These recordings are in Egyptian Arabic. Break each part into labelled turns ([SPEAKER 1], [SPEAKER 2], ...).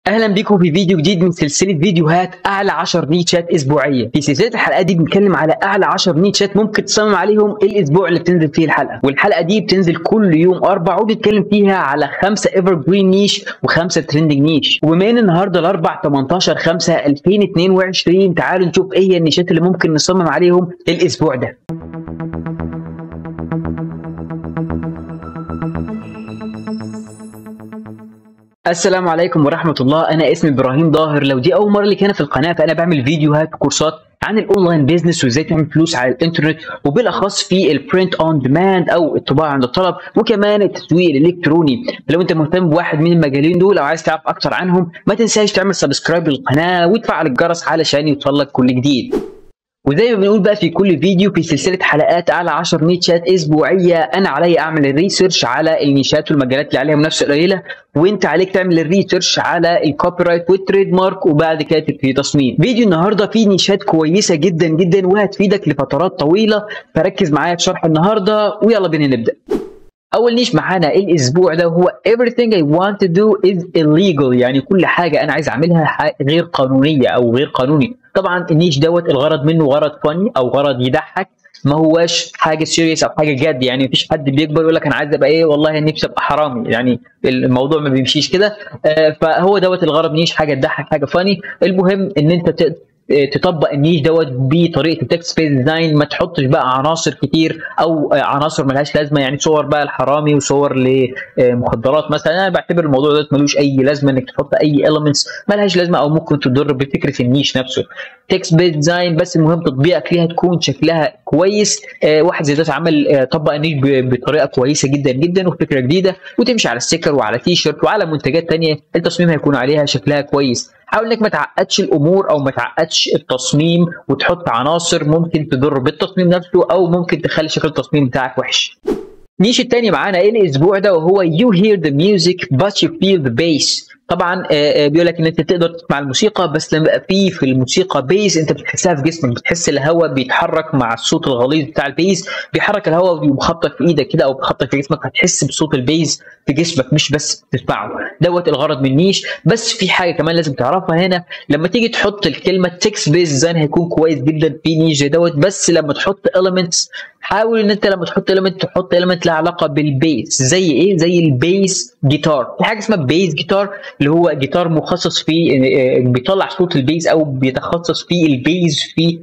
[SPEAKER 1] اهلا بيكم في فيديو جديد من سلسله فيديوهات اعلى 10 نيتشات اسبوعيه في سلسله الحلقات دي بنتكلم على اعلى 10 نيتشات ممكن تصمم عليهم الاسبوع اللي بتنزل فيه الحلقه والحلقه دي بتنزل كل يوم اربع وبنتكلم فيها على خمسه ايفر جرين نيش وخمسه ترندنج نيش وبما ان النهارده الاربع 18 5 2022 تعالوا نشوف ايه هي النيشات اللي ممكن نصمم عليهم الاسبوع ده السلام عليكم ورحمة الله أنا اسمي إبراهيم ظاهر لو دي أول مرة لك هنا في القناة فأنا بعمل فيديوهات كورسات عن الاونلاين بيزنس وازاي تعمل فلوس على الانترنت وبالاخص في البرنت اون ديماند او الطباعه عند الطلب وكمان التسويق الالكتروني لو انت مهتم بواحد من المجالين دول او عايز تعرف اكتر عنهم ما تنساش تعمل سبسكرايب للقناه وتفعل الجرس علشان يوصلك كل جديد وزي ما بنقول بقى في كل فيديو في سلسله حلقات على 10 نيتشات اسبوعيه انا علي اعمل الريسيرش على النيشات والمجالات اللي عليها منافسه قليله وانت عليك تعمل الريسيرش على الكوبي رايت والتريد مارك وبعد كده تبتدي تصميم فيديو النهارده فيه نيشات كويسه جدا جدا وهتفيدك لفترات طويله فركز معايا في شرح النهارده ويلا بينا نبدا اول نيش معانا الاسبوع ده هو everything I want to do is illegal يعني كل حاجه انا عايز اعملها غير قانونيه او غير قانوني طبعا النيش دوت الغرض منه غرض فني او غرض يضحك ما هواش حاجه سيريس او حاجه جد يعني مفيش حد بيكبر يقول لك انا عايز ابقى ايه والله نفسي ابقى حرامي يعني الموضوع ما بيمشيش كده آه فهو دوت الغرض نيش حاجه تضحك حاجه فاني المهم ان انت تطبق النيش دوت بطريقه التكست بيز ديزاين ما تحطش بقى عناصر كتير او عناصر ملهاش لازمه يعني صور بقى الحرامي وصور لمخدرات مثلا انا بعتبر الموضوع دوت ملوش اي لازمه انك تحط اي اليمنتس ملهاش لازمه او ممكن تضر بفكره النيش نفسه تكست بيز ديزاين بس المهم تطبيقك ليها تكون شكلها كويس آه واحد زي ده عمل آه طبق النيش بطريقه كويسه جدا جدا وفكره جديده وتمشي على ستيكر وعلى تي شيرت وعلى منتجات ثانيه التصميم هيكون عليها شكلها كويس حاول انك ما تعقدش الامور او ما تعقدش التصميم وتحط عناصر ممكن تضر بالتصميم نفسه او ممكن تخلي شكل التصميم بتاعك وحش نيش التاني معانا ايه الاسبوع ده وهو you hear the music but you feel the bass طبعا بيقول لك ان انت تقدر تسمع الموسيقى بس لما يبقى في في الموسيقى بيز انت بتحسها في جسمك بتحس الهواء بيتحرك مع الصوت الغليظ بتاع البيز بيحرك الهواء وبيخطك في ايدك كده او بيخطك في جسمك هتحس بصوت البيز في جسمك مش بس تسمعه دوت الغرض من نيش بس في حاجه كمان لازم تعرفها هنا لما تيجي تحط الكلمه تكست بيز ديزاين هيكون كويس جدا في نيش دوت بس لما تحط elements حاول ان انت لما تحط element تحط element لها علاقه بالبيس زي ايه زي البيس جيتار في حاجه اسمها بيس جيتار اللي هو جيتار مخصص في بيطلع صوت البيز او بيتخصص في البيز في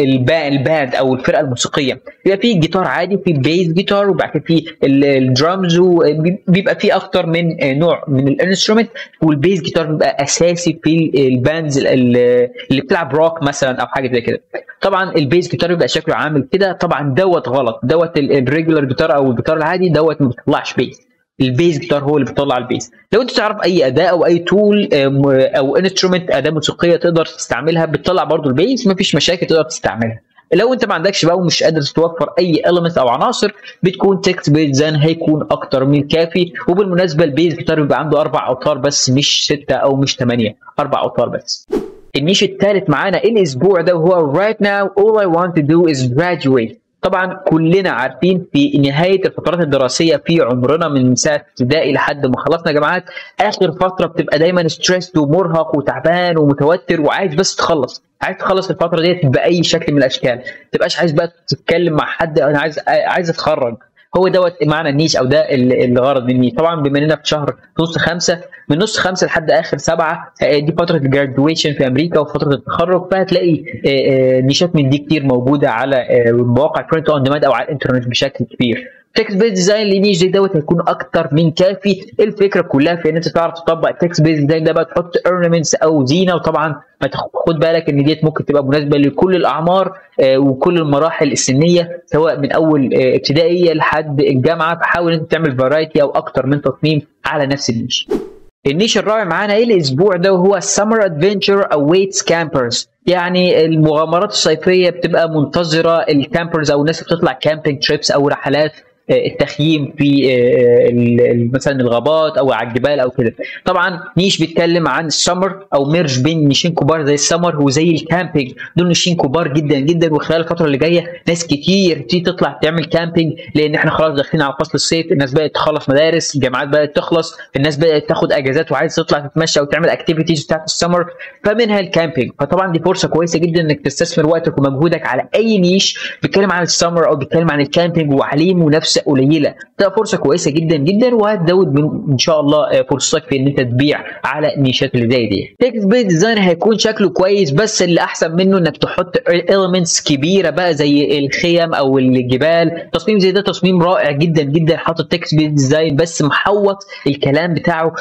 [SPEAKER 1] الباند او الفرقه الموسيقيه بيبقى في جيتار عادي في بيس جيتار وبعد كده في الدرامز وبيبقى في اكتر من نوع من الانسترومنت والبيس جيتار بيبقى اساسي في الباندز اللي بتلعب روك مثلا او حاجه زي كده طبعا البيس جيتار بيبقى شكله عامل كده طبعا دوت غلط دوت الريجولار جيتار او الجيتار العادي دوت ما بيطلعش بيس البيز جيتار هو اللي بيطلع البيز لو انت تعرف اي اداه او اي تول او انسترومنت اداه موسيقيه تقدر تستعملها بتطلع برضو البيز مفيش مشاكل تقدر تستعملها لو انت ما عندكش بقى ومش قادر توفر اي elements او عناصر بتكون تكست بيز ديزاين هيكون اكتر من كافي وبالمناسبه البيز جيتار بيبقى عنده اربع اوتار بس مش سته او مش ثمانيه اربع اوتار بس النيش الثالث معانا الاسبوع ده وهو right now all I want to do is graduate طبعا كلنا عارفين في نهايه الفترات الدراسيه في عمرنا من ساعه ابتدائي لحد ما خلصنا جامعات اخر فتره بتبقى دايما ستريسد ومرهق وتعبان ومتوتر وعايز بس تخلص عايز تخلص الفتره ديت باي شكل من الاشكال ما تبقاش عايز بقى تتكلم مع حد انا عايز عايز اتخرج هو دوت معنى النيش او ده الغرض من النيش طبعا بما اننا في شهر نص خمسه من نص خمسه لحد اخر سبعه دي فتره الجرادويشن في امريكا وفتره التخرج فهتلاقي نيشات من دي كتير موجوده على مواقع برنت اون ديماند او على الانترنت بشكل كبير تكست بيز ديزاين لنيش زي دوت هيكون اكتر من كافي الفكره كلها في ان انت تعرف تطبق التكست بيز ديزاين ده بقى تحط اورنمنتس او زينه وطبعا ما خد بالك ان ديت ممكن تبقى مناسبه لكل الاعمار آه وكل المراحل السنيه سواء من اول آه ابتدائيه لحد الجامعه فحاول انت تعمل فرايتي او اكتر من تصميم على نفس النيش النيش الرابع معانا ايه الاسبوع ده وهو سمر ادفنتشر اويتس كامبرز يعني المغامرات الصيفيه بتبقى منتظره الكامبرز او الناس اللي بتطلع كامبينج تريبس او رحلات التخييم في مثلا الغابات او على الجبال او كده طبعا نيش بيتكلم عن السمر او ميرج بين نيشين كبار زي السمر وزي الكامبينج دول نيشين كبار جدا جدا وخلال الفتره اللي جايه ناس كتير تيجي تطلع تعمل كامبينج لان احنا خلاص داخلين على فصل الصيف الناس بدات تخلص مدارس الجامعات بدات تخلص الناس بدات تاخد اجازات وعايزه تطلع تتمشى وتعمل اكتيفيتيز بتاعت السمر فمنها الكامبينج فطبعا دي فرصه كويسه جدا انك تستثمر وقتك ومجهودك على اي نيش بيتكلم عن السمر او بيتكلم عن الكامبينج وعليه منافسه قليله ده فرصه كويسه جدا جدا وهتزود من ان شاء الله فرصتك في ان انت تبيع على النيشات اللي زي دي تكست بيز ديزاين هيكون شكله كويس بس اللي احسن منه انك تحط elements كبيره بقى زي الخيم او الجبال تصميم زي ده تصميم رائع جدا جدا حاطط تكست بيز ديزاين بس محوط الكلام بتاعه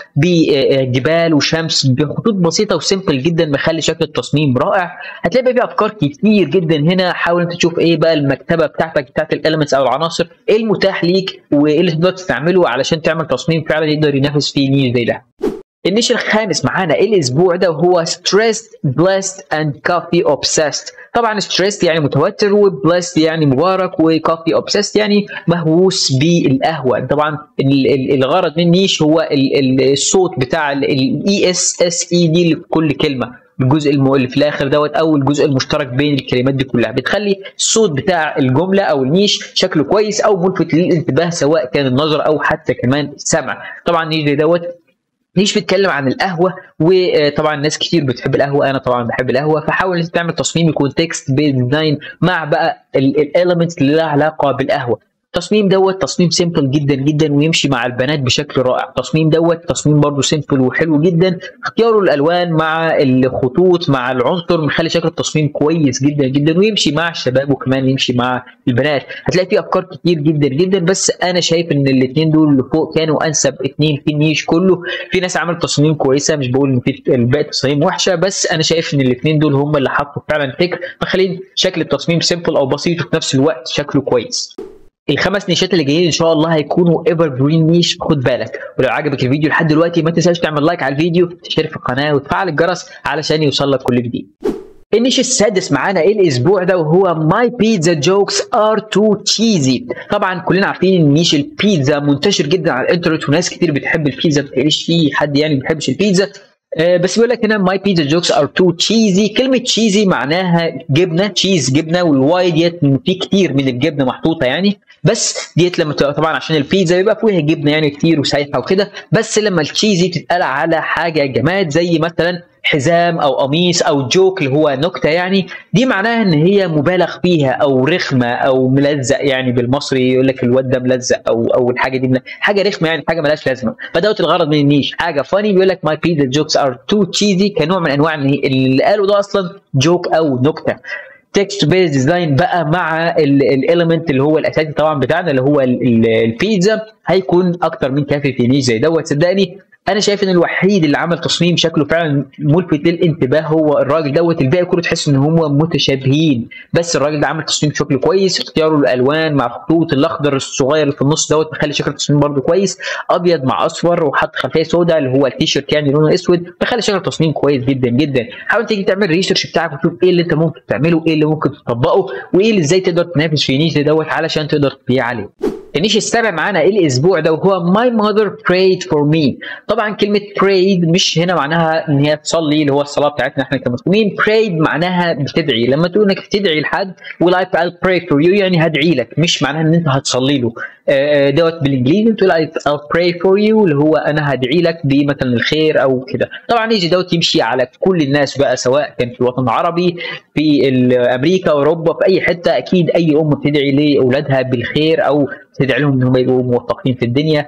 [SPEAKER 1] بجبال وشمس بخطوط بسيطه وسيمبل جدا مخلي شكل التصميم رائع هتلاقي فيه افكار كتير جدا هنا حاول انت تشوف ايه بقى المكتبه بتاعتك بتاعت الاليمنتس او العناصر ايه المتاح ليك وايه اللي تقدر تستعمله علشان تعمل تصميم فعلا يقدر ينافس فيه نيش زي ده النيش الخامس معانا الاسبوع ده هو stressed blessed and coffee obsessed طبعا stressed يعني متوتر وblessed يعني مبارك وcoffee obsessed يعني مهووس بالقهوه طبعا الغرض من النيش هو الصوت بتاع الاي اس اس اي دي لكل كلمه الجزء اللي في الاخر دوت او الجزء المشترك بين الكلمات دي كلها بتخلي الصوت بتاع الجمله او النيش شكله كويس او ملفت للانتباه سواء كان النظر او حتى كمان السمع طبعا النيش دوت ليش بيتكلم عن القهوه وطبعا ناس كتير بتحب القهوه انا طبعا بحب القهوه فحاول انت تعمل تصميم يكون تكست بيز ديزاين مع بقى الاليمنتس اللي لها علاقه بالقهوه التصميم دوت تصميم سيمبل جدا جدا ويمشي مع البنات بشكل رائع التصميم دوت تصميم برضه سيمبل وحلو جدا اختياره الالوان مع الخطوط مع العنصر مخلي شكل التصميم كويس جدا جدا ويمشي مع الشباب وكمان يمشي مع البنات هتلاقي فيه افكار كتير جدا جدا بس انا شايف ان الاثنين دول اللي فوق كانوا انسب اثنين في النيش كله في ناس عملت تصميم كويسه مش بقول ان في الباقي تصاميم وحشه بس انا شايف ان الاثنين دول هم اللي حطوا فعلا فكر مخلين شكل التصميم سيمبل او بسيط وفي نفس الوقت شكله كويس الخمس نيشات اللي جايين ان شاء الله هيكونوا ايفر جرين نيش خد بالك ولو عجبك الفيديو لحد دلوقتي ما تنساش تعمل لايك على الفيديو تشترك في القناه وتفعل الجرس علشان يوصل لك كل جديد النيش السادس معانا ايه الاسبوع ده وهو ماي بيتزا جوكس ار تو تشيزي طبعا كلنا عارفين ان نيش البيتزا منتشر جدا على الانترنت وناس كتير بتحب البيتزا ما تقوليش في حد يعني ما بيحبش البيتزا آه بس بيقول لك هنا ماي بيتزا جوكس ار تو تشيزي كلمه تشيزي معناها جبنه تشيز جبنه والواي ديت في كتير من الجبنه محطوطه يعني بس ديت لما تبقى طبعا عشان البيتزا بيبقى فيها جبنه يعني كتير وسايحه وكده بس لما التشيزي تتقال على حاجه جماد زي مثلا حزام او قميص او جوك اللي هو نكته يعني دي معناها ان هي مبالغ فيها او رخمه او ملزق يعني بالمصري يقول لك الواد ده ملزق او او الحاجه دي ملزق. حاجه رخمه يعني حاجه ملهاش لازمه فدوت الغرض من النيش حاجه فاني بيقول لك ماي بيتزا جوكس ار تو تشيزي كنوع من انواع اللي قالوا ده اصلا جوك او نكته تكست بيز ديزاين بقى مع الاليمنت اللي هو الاساسي طبعا بتاعنا اللي هو البيتزا هيكون اكتر من كافي في نيش زي دوت صدقني انا شايف ان الوحيد اللي عمل تصميم شكله فعلا ملفت للانتباه هو الراجل دوت الباقي كله تحس ان هم متشابهين بس الراجل ده عمل تصميم شكله كويس اختياره الالوان مع الخطوط الاخضر الصغير اللي في النص دوت مخلي شكل التصميم برده كويس ابيض مع اصفر وحط خلفيه سوداء اللي هو التيشيرت يعني لونه اسود مخلي شكل التصميم كويس جدا جدا حاول تيجي تعمل ريسيرش بتاعك وتشوف ايه اللي انت ممكن تعمله ايه اللي ممكن تطبقه وايه اللي ازاي تقدر تنافس في نيش دوت علشان تقدر تبيع عليه النيش السابع معانا الاسبوع ده وهو my mother prayed for me طبعا كلمه prayed مش هنا معناها ان هي تصلي اللي هو الصلاه بتاعتنا احنا كمسلمين prayed معناها بتدعي لما تقول انك بتدعي لحد well I'll pray for you يعني هدعي لك مش معناها ان انت هتصلي له دوت بالانجليزي بتقول I'll pray for you اللي هو انا هدعي لك بمثلا الخير او كده طبعا يجي دوت يمشي على كل الناس بقى سواء كان في الوطن العربي في امريكا اوروبا في اي حته اكيد اي ام بتدعي لاولادها بالخير او تدعي لهم ان هم يبقوا موفقين في الدنيا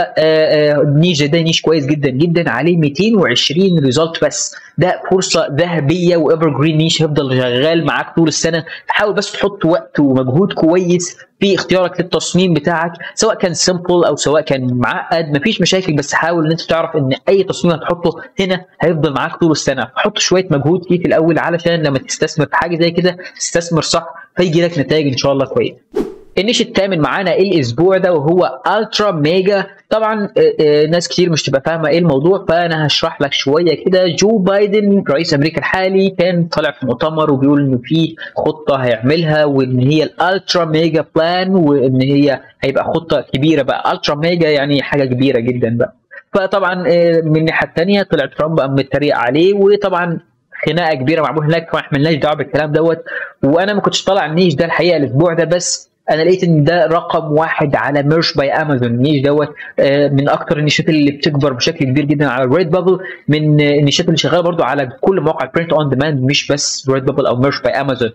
[SPEAKER 1] فنيش ده نيش كويس جدا جدا عليه 220 ريزلت بس ده فرصه ذهبيه وايفر جرين نيش هيفضل شغال معاك طول السنه حاول بس تحط وقت ومجهود كويس في اختيارك للتصميم بتاعك سواء كان سمبل او سواء كان معقد مفيش مشاكل بس حاول ان انت تعرف ان اي تصميم هتحطه هنا هيفضل معاك طول السنه حط شويه مجهود فيه في الاول علشان لما تستثمر في حاجه زي كده تستثمر صح فيجي لك نتائج ان شاء الله كويسه النيش الثامن معانا الاسبوع ده وهو الترا ميجا طبعا آه، آه، ناس كتير مش تبقى فاهمه ايه الموضوع فانا هشرح لك شويه كده جو بايدن رئيس امريكا الحالي كان طالع في مؤتمر وبيقول ان في خطه هيعملها وان هي الالترا ميجا بلان وان هي هيبقى خطه كبيره بقى الترا ميجا يعني حاجه كبيره جدا بقى فطبعا آه، من الناحيه الثانيه طلع ترامب قام متريق عليه وطبعا خناقه كبيره معمول هناك فاحنا مالناش دعوه بالكلام دوت وانا ما كنتش طالع النيش ده الحقيقه الاسبوع ده بس انا لقيت ان ده رقم واحد على ميرش باي امازون النيش دوت آه، من اكتر النيشات اللي بتكبر بشكل كبير جدا على ريد بابل من آه، النيشات اللي شغاله برضو على كل مواقع برنت اون ديماند مش بس ريد بابل او ميرش باي امازون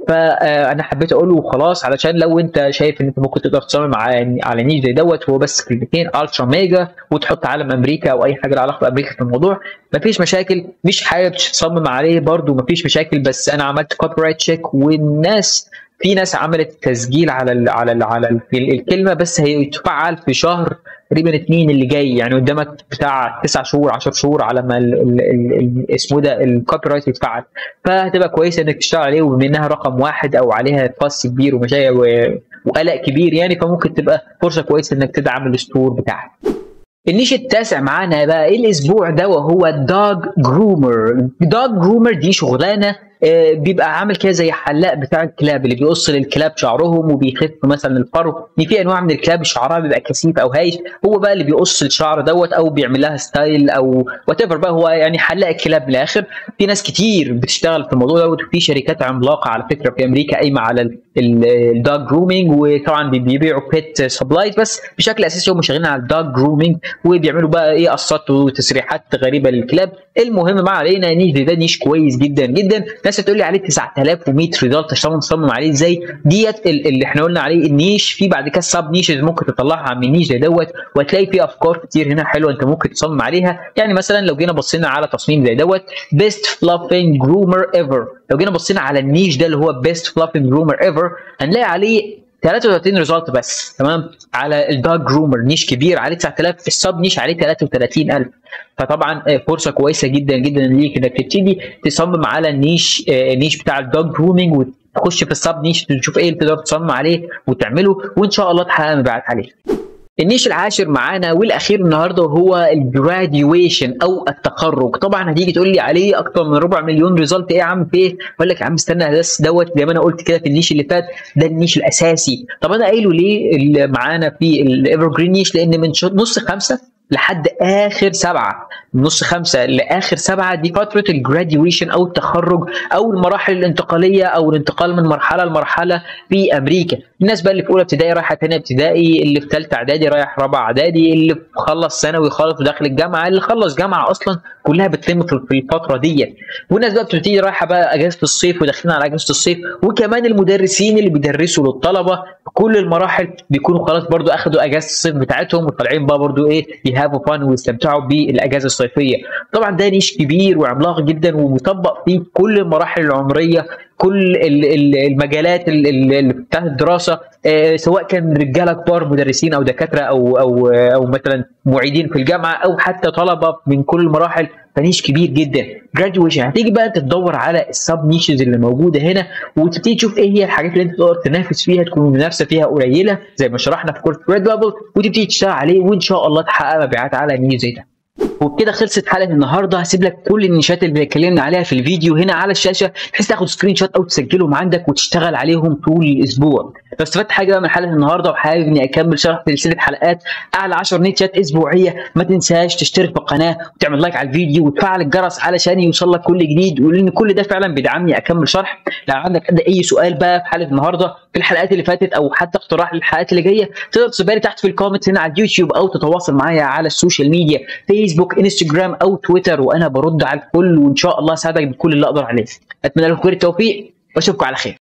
[SPEAKER 1] فانا حبيت اقوله وخلاص علشان لو انت شايف ان انت ممكن تقدر تصمم على على نيش زي دوت هو بس كلمتين الترا ميجا وتحط علم امريكا او اي حاجه لها علاقه بامريكا في الموضوع مفيش مشاكل مش حابب تصمم عليه برضو مفيش مشاكل بس انا عملت كوبي رايت تشيك والناس في ناس عملت تسجيل على ال على ال على ال الكلمه بس هي تفعل في شهر تقريبا اتنين اللي جاي يعني قدامك بتاع تسع شهور 10 شهور على ما ال- ال- ال- ال- اسمه ده الكوبي رايت يتفعل فهتبقى كويسه انك تشتغل عليه وبما انها رقم واحد او عليها فص كبير ومشاكل و- وقلق كبير يعني فممكن تبقى فرصه كويسه انك تدعم الستور بتاعك. النيش التاسع معانا بقى ايه الاسبوع ده وهو دوج جرومر دوج جرومر دي شغلانه آه، بيبقى عامل كده زي حلاق بتاع الكلاب اللي بيقص للكلاب شعرهم وبيخف مثلا الفرو ان في انواع من الكلاب شعرها بيبقى كثيف او هايش هو بقى اللي بيقص الشعر دوت او بيعمل لها ستايل او وات بقى هو يعني حلاق الكلاب من الاخر في ناس كتير بتشتغل في الموضوع دوت وفي شركات عملاقه على فكره في امريكا قايمه على الدوج جرومينج وطبعا بي- بيبيعوا بيت سبلايز بس بشكل اساسي هم شغالين على الدوج جرومينج وبيعملوا بقى ايه قصات وتسريحات غريبه للكلاب المهم ما علينا نيش ده نيش كويس جدا جدا ناس تقول لي عليه 9100 ريزلت اشتغل تصمم عليه ازاي ديت ال- اللي احنا قلنا عليه النيش في بعد كده سب نيشز ممكن تطلعها من نيش زي دوت وهتلاقي في افكار كتير هنا حلوه انت ممكن تصمم عليها يعني مثلا لو جينا بصينا على تصميم زي دوت بيست فلافينج جرومر ايفر لو جينا بصينا على النيش ده اللي هو بيست فلافينج جرومر ايفر هنلاقي عليه 33 ريزلت بس تمام على الدوج جرومر نيش كبير عليه 9000 السب نيش عليه 33000 فطبعا آه، فرصه كويسه جدا جدا ليك انك تبتدي تصمم على النيش آه، النيش بتاع الدوج جرومينج وتخش في السب نيش تشوف ايه اللي تقدر تصمم عليه وتعمله وان شاء الله تحقق مبيعات عليه النيش العاشر معانا والاخير النهارده هو الجراديويشن او التخرج طبعا هتيجي تقول لي عليه اكتر من ربع مليون ريزلت ايه يا عم في ايه اقول لك يا عم استنى بس دوت زي ما انا قلت كده في النيش اللي فات ده النيش الاساسي طب انا قايله ليه اللي معانا في الايفر جرين نيش لان من شو- نص خمسه لحد اخر سبعه من نص خمسه لاخر سبعه دي فتره الجراديويشن او التخرج او المراحل الانتقاليه او الانتقال من مرحله لمرحله في امريكا الناس بقى اللي في اولى ابتدائي رايحه ثانيه ابتدائي اللي في ثالثه اعدادي رايح رابعه اعدادي اللي خلص ثانوي خالص وداخل الجامعه اللي خلص جامعه اصلا كلها بتتم في في الفتره ديت والناس بقى بتبتدي رايحه بقى اجازه الصيف وداخلين على اجازه الصيف وكمان المدرسين اللي بيدرسوا للطلبه في كل المراحل بيكونوا خلاص برضو اخدوا اجازه الصيف بتاعتهم وطالعين بقى برضو ايه يهافوا فان ويستمتعوا بالاجازه الصيفيه طبعا ده نيش كبير وعملاق جدا ومطبق فيه كل المراحل العمريه كل ال- ال- المجالات ال- ال- اللي بتاعت الدراسه آه، سواء كان رجاله كبار مدرسين او دكاتره او او او مثلا معيدين في الجامعه او حتى طلبه من كل المراحل فنيش كبير جدا جراديويشن هتيجي بقى تدور على السب نيشز اللي موجوده هنا وتبتدي تشوف ايه هي الحاجات اللي انت تقدر تنافس فيها تكون المنافسه فيها قليله زي ما شرحنا في كورس ريد بابل وتبتدي تشتغل عليه وان شاء الله تحقق مبيعات على نيش زي ده وبكده خلصت حلقه النهارده هسيب لك كل النيشات اللي اتكلمنا عليها في الفيديو هنا على الشاشه بحيث تاخد سكرين شوت او تسجلهم عندك وتشتغل عليهم طول الاسبوع لو استفدت حاجه بقى من حلقه النهارده وحابب اني اكمل شرح سلسله حلقات اعلى 10 نيشات اسبوعيه ما تنساش تشترك في القناه وتعمل لايك على الفيديو وتفعل الجرس علشان يوصل لك كل جديد ولان كل ده فعلا بيدعمني اكمل شرح لو عندك اي سؤال بقى في حلقه النهارده في الحلقات اللي فاتت او حتى اقتراح للحلقات اللي جايه تقدر تسيبها لي تحت في الكومنتس هنا على اليوتيوب او تتواصل معايا على السوشيال ميديا فيسبوك انستجرام او تويتر وانا برد على الكل وان شاء الله اساعدك بكل اللي اقدر عليه اتمنى لكم كل التوفيق واشوفكم على خير